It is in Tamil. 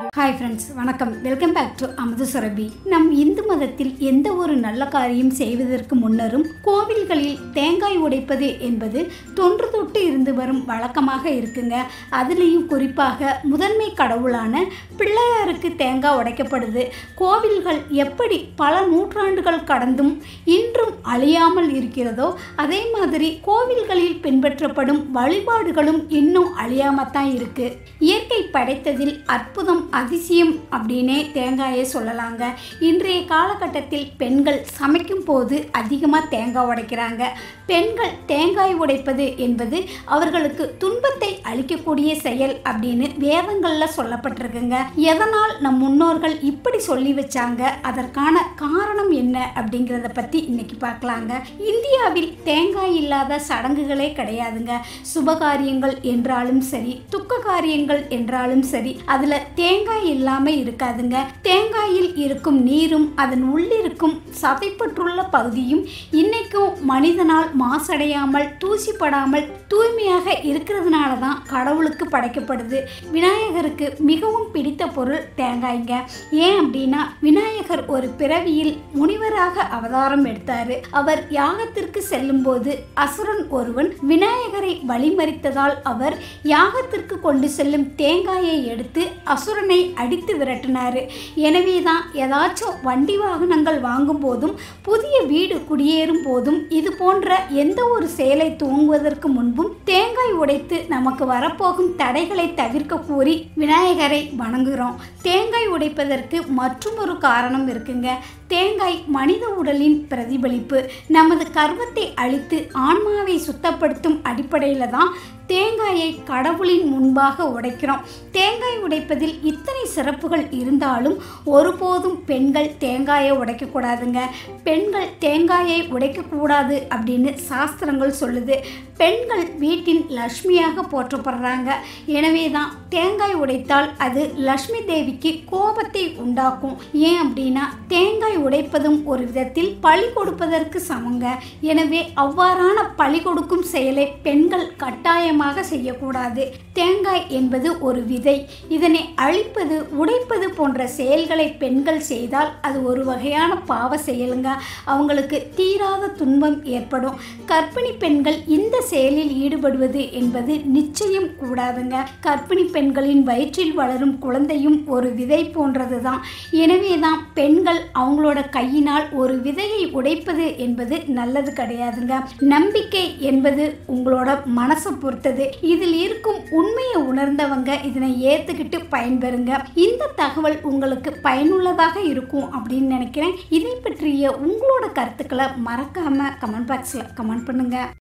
ஹாய் ஃப்ரெண்ட்ஸ் வணக்கம் welcome back to Amudhu Surabhi நம் இந்து மதத்தில் எந்த ஒரு நல்ல காரியம் செய்வதற்கு முன்னரும் கோவில்களில் தேங்காய் உடைப்பது என்பது தொன்று தொட்டு இருந்து வரும் வழக்கமாக இருக்குங்க அதுலேயும் குறிப்பாக முதன்மை கடவுளான பிள்ளையாருக்கு தேங்காய் உடைக்கப்படுது கோவில்கள் எப்படி பல நூற்றாண்டுகள் கடந்தும் இன்றும் அழியாமல் இருக்கிறதோ அதே மாதிரி கோவில்களில் பின்பற்றப்படும் வழிபாடுகளும் இன்னும் அழியாமத்தான் இருக்கு இயற்கை படைத்ததில் அற்புதம் அதிசயம் அப்படின்னே தேங்காயை சொல்லலாங்க இன்றைய காலகட்டத்தில் பெண்கள் சமைக்கும் போது அதிகமாக தேங்காய் உடைக்கிறாங்க பெண்கள் தேங்காய் உடைப்பது என்பது அவர்களுக்கு துன்பத்தை அளிக்கக்கூடிய செயல் அப்படின்னு வேதங்களில் சொல்லப்பட்டிருக்குங்க எதனால் நம் முன்னோர்கள் இப்படி சொல்லி வச்சாங்க அதற்கான காரணம் என்ன அப்படிங்கிறத பற்றி இன்னைக்கு பார்க்கலாங்க இந்தியாவில் தேங்காய் இல்லாத சடங்குகளே கிடையாதுங்க சுபகாரியங்கள் என்றாலும் சரி துக்க காரியங்கள் என்றாலும் சரி அதில் தேங்காய் இல்லாமல் இருக்காதுங்க தேங்காயில் இருக்கும் நீரும் அதன் உள்ளிருக்கும் சதைப்பற்றுள்ள பகுதியும் இன்னைக்கும் மனிதனால் மாசடையாமல் தூசிப்படாமல் தூய்மையாக இருக்கிறதுனால தான் கடவுளுக்கு படைக்கப்படுது விநாயகருக்கு மிகவும் பிடித்த பொருள் தேங்காய்ங்க ஏன் அப்படின்னா விநாயகர் ஒரு பிறவியில் முனிவராக அவதாரம் எடுத்தாரு அவர் யாகத்திற்கு செல்லும்போது அசுரன் ஒருவன் விநாயகரை வழிமறித்ததால் அவர் யாகத்திற்கு கொண்டு செல்லும் தேங்காயை எடுத்து அசுரனை அடித்து விரட்டினாரு எனவே தான் ஏதாச்சும் வண்டி வாகனங்கள் வாங்கும் போதும் புதிய வீடு குடியேறும் போதும் இது போன்ற எந்த ஒரு செயலை துவங்குவதற்கு முன்பும் தேங்காய் உடைத்து நமக்கு வரப்போகும் தடைகளை தவிர்க்க கூறி விநாயகரை வணங்குகிறோம் தேங்காய் உடைப்பதற்கு மற்றும் ஒரு காரணம் இருக்குங்க தேங்காய் மனித உடலின் பிரதிபலிப்பு நமது கர்வத்தை அழித்து ஆன்மாவை சுத்தப்படுத்தும் அடிப்படையில் தான் தேங்காயை கடவுளின் முன்பாக உடைக்கிறோம் தேங்காய் உடைப்பதில் இத்தனை சிறப்புகள் இருந்தாலும் ஒருபோதும் பெண்கள் தேங்காயை உடைக்கக்கூடாதுங்க பெண்கள் தேங்காயை உடைக்கக்கூடாது அப்படின்னு சாஸ்திரங்கள் சொல்லுது பெண்கள் வீட்டின் லக்ஷ்மியாக போற்றப்படுறாங்க எனவே தான் தேங்காய் உடைத்தால் அது லக்ஷ்மி தேவிக்கு கோபத்தை உண்டாக்கும் ஏன் அப்படின்னா தேங்காய் உடைப்பதும் ஒரு விதத்தில் பழி கொடுப்பதற்கு சமங்க எனவே அவ்வாறான பழி கொடுக்கும் செயலை பெண்கள் கட்டாயமாக செய்யக்கூடாது தேங்காய் என்பது ஒரு விதை இதனை அழிப்பது உடைப்பது போன்ற செயல்களை பெண்கள் செய்தால் அது ஒரு வகையான பாவ செயலுங்க அவங்களுக்கு தீராத துன்பம் ஏற்படும் கர்ப்பிணி பெண்கள் இந்த செயலில் ஈடுபடுவது என்பது நிச்சயம் கூடாதுங்க கர்ப்பிணி பெண்களின் வயிற்றில் வளரும் குழந்தையும் ஒரு விதை போன்றது தான் எனவே தான் பெண்கள் அவங்களோட கையினால் ஒரு விதையை உடைப்பது என்பது நல்லது கிடையாதுங்க நம்பிக்கை என்பது உங்களோட மனசை பொறுத்தது இதில் இருக்கும் உண்மையை உணர்ந்தவங்க இதனை ஏற்றுக்கிட்டு பயன்பெறுங்க இந்த தகவல் உங்களுக்கு பயனுள்ளதாக இருக்கும் அப்படின்னு நினைக்கிறேன் இதை பற்றிய உங்களோட கருத்துக்களை மறக்காம கமெண்ட் பாக்ஸில் கமெண்ட் பண்ணுங்க